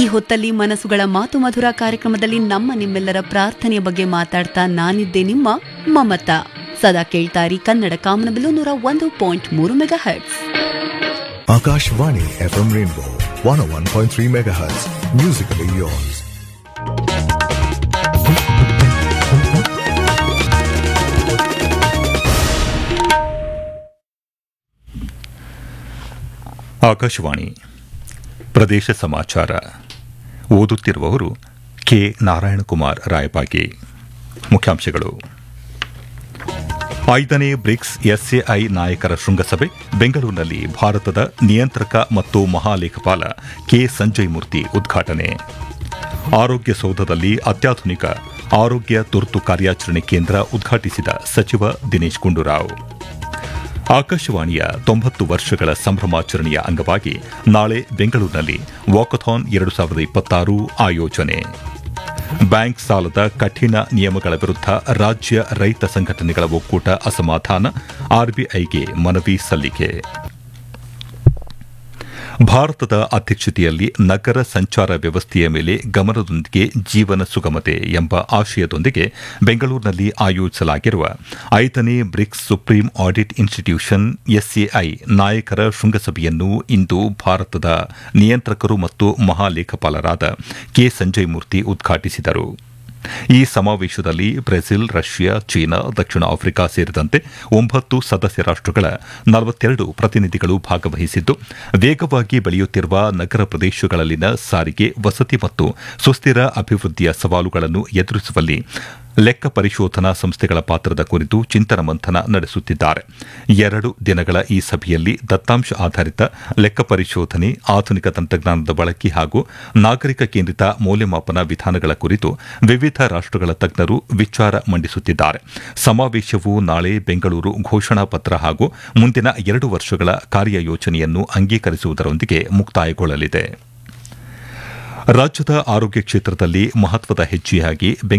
ಹೊತ್ತಲ್ಲಿ ಮನಸ್ಸುಗಳ ಮಾತು ಮಧುರ ಕಾರ್ಯಕ್ರಮದಲ್ಲಿ ನಮ್ಮ ನಿಮ್ಮೆಲ್ಲರ ಪ್ರಾರ್ಥನೆಯ ಬಗ್ಗೆ ಮಾತಾಡ್ತಾ ನಾನಿದ್ದೆ ನಿಮ್ಮ ಮಮತಾ ಸದಾ ಕೇಳ್ತಾರಿ ಕನ್ನಡ ಕಾಮನಬಿಲ್ಲು ನೂರ ಒಂದು ಪಾಯಿಂಟ್ ಮೂರು megahertz Akashvani FM Rainbow 101.3 MHz. Musically yours. Akashvani ಪ್ರದೇಶ ಸಮಾಚಾರ ಓದುತ್ತಿರುವವರು ಕೆ ನಾರಾಯಣಕುಮಾರ್ ರಾಯಪಾಗಿ ಮುಖ್ಯಾಂಶಗಳು ಐದನೇ ಬ್ರಿಕ್ಸ್ ಎಸ್ಎಐ ನಾಯಕರ ಶೃಂಗಸಭೆ ಬೆಂಗಳೂರಿನಲ್ಲಿ ಭಾರತದ ನಿಯಂತ್ರಕ ಮತ್ತು ಮಹಾಲೇಖಪಾಲ ಕೆ ಸಂಜಯ್ ಮೂರ್ತಿ ಉದ್ಘಾಟನೆ ಆರೋಗ್ಯ ಸೌಧದಲ್ಲಿ ಅತ್ಯಾಧುನಿಕ ಆರೋಗ್ಯ ತುರ್ತು ಕಾರ್ಯಾಚರಣೆ ಕೇಂದ್ರ ಉದ್ಘಾಟಿಸಿದ ಸಚಿವ ದಿನೇಶ್ ಗುಂಡೂರಾವ್ ಆಕಾಶವಾಣಿಯ ತೊಂಬತ್ತು ವರ್ಷಗಳ ಸಂಭ್ರಮಾಚರಣೆಯ ಅಂಗವಾಗಿ ನಾಳೆ ಬೆಂಗಳೂರಿನಲ್ಲಿ ವಾಕಥಾನ್ ಎರಡು ಸಾವಿರದ ಇಪ್ಪತ್ತಾರು ಆಯೋಜನೆ ಬ್ಯಾಂಕ್ ಸಾಲದ ಕಠಿಣ ನಿಯಮಗಳ ವಿರುದ್ಧ ರಾಜ್ಯ ರೈತ ಸಂಘಟನೆಗಳ ಒಕ್ಕೂಟ ಅಸಮಾಧಾನ ಆರ್ಬಿಐಗೆ ಮನವಿ ಸಲ್ಲಿಕೆ ಭಾರತದ ಅಧ್ಯಕ್ಷತೆಯಲ್ಲಿ ನಗರ ಸಂಚಾರ ವ್ಯವಸ್ಥೆಯ ಮೇಲೆ ಗಮನದೊಂದಿಗೆ ಜೀವನ ಸುಗಮತೆ ಎಂಬ ಆಶಯದೊಂದಿಗೆ ಬೆಂಗಳೂರಿನಲ್ಲಿ ಆಯೋಜಿಸಲಾಗಿರುವ ಐದನೇ BRICS supreme audit institution SAI ನಾಯಕರ ಶೃಂಗಸಭೆಯನ್ನು ಇಂದು ಭಾರತದ ನಿಯಂತ್ರಕರು ಮತ್ತು ಮಹಾಲೇಖಪಾಲರಾದ ಕೆ ಸಂಜಯ್ ಮೂರ್ತಿ ಉದ್ಘಾಟಿಸಿದರು ಈ ಸಮಾವೇಶದಲ್ಲಿ ಬ್ರೆಜಿಲ್ ರಷ್ಯಾ ಚೀನಾ ದಕ್ಷಿಣ ಆಫ್ರಿಕಾ ಸೇರಿದಂತೆ ಒಂಬತ್ತು ಸದಸ್ಯ ರಾಷ್ಟಗಳ ನಲವತ್ತೆರಡು ಪ್ರತಿನಿಧಿಗಳು ಭಾಗವಹಿಸಿದ್ದು ವೇಗವಾಗಿ ಬೆಳೆಯುತ್ತಿರುವ ನಗರ ಪ್ರದೇಶಗಳಲ್ಲಿನ ಸಾರಿಗೆ ವಸತಿ ಮತ್ತು ಸುಸ್ಥಿರ ಅಭಿವೃದ್ಧಿಯ ಸವಾಲುಗಳನ್ನು ಎದುರಿಸುವಲ್ಲಿ ಲೆಕ್ಕ ಪರಿಶೋಧನಾ ಸಂಸ್ಥೆಗಳ ಪಾತ್ರದ ಕುರಿತು ಚಿಂತನ ಮಂಥನ ನಡೆಸುತ್ತಿದ್ದಾರೆ ಎರಡು ದಿನಗಳ ಈ ಸಭೆಯಲ್ಲಿ ದತ್ತಾಂಶ ಆಧಾರಿತ ಲೆಕ್ಕ ಪರಿಶೋಧನೆ ಆಧುನಿಕ ತಂತ್ರಜ್ಞಾನದ ಬಳಕೆ ಹಾಗೂ ನಾಗರಿಕ ಕೇಂದ್ರಿತ ಮೌಲ್ಯಮಾಪನ ವಿಧಾನಗಳ ಕುರಿತು ವಿವಿಧ ರಾಷ್ಟಗಳ ತಜ್ಞರು ವಿಚಾರ ಮಂಡಿಸುತ್ತಿದ್ದಾರೆ ಸಮಾವೇಶವು ನಾಳೆ ಬೆಂಗಳೂರು ಘೋಷಣಾ ಪತ್ರ ಹಾಗೂ ಮುಂದಿನ ಎರಡು ವರ್ಷಗಳ ಕಾರ್ಯಯೋಜನೆಯನ್ನು ಅಂಗೀಕರಿಸುವುದರೊಂದಿಗೆ ಮುಕ್ತಾಯಗೊಳ್ಳಲಿದೆ ರಾಜ್ಯದ ಆರೋಗ್ಯ ಕ್ಷೇತ್ರದಲ್ಲಿ ಮಹತ್ವದ ಹೆಜ್ಜೆಯಾಗಿ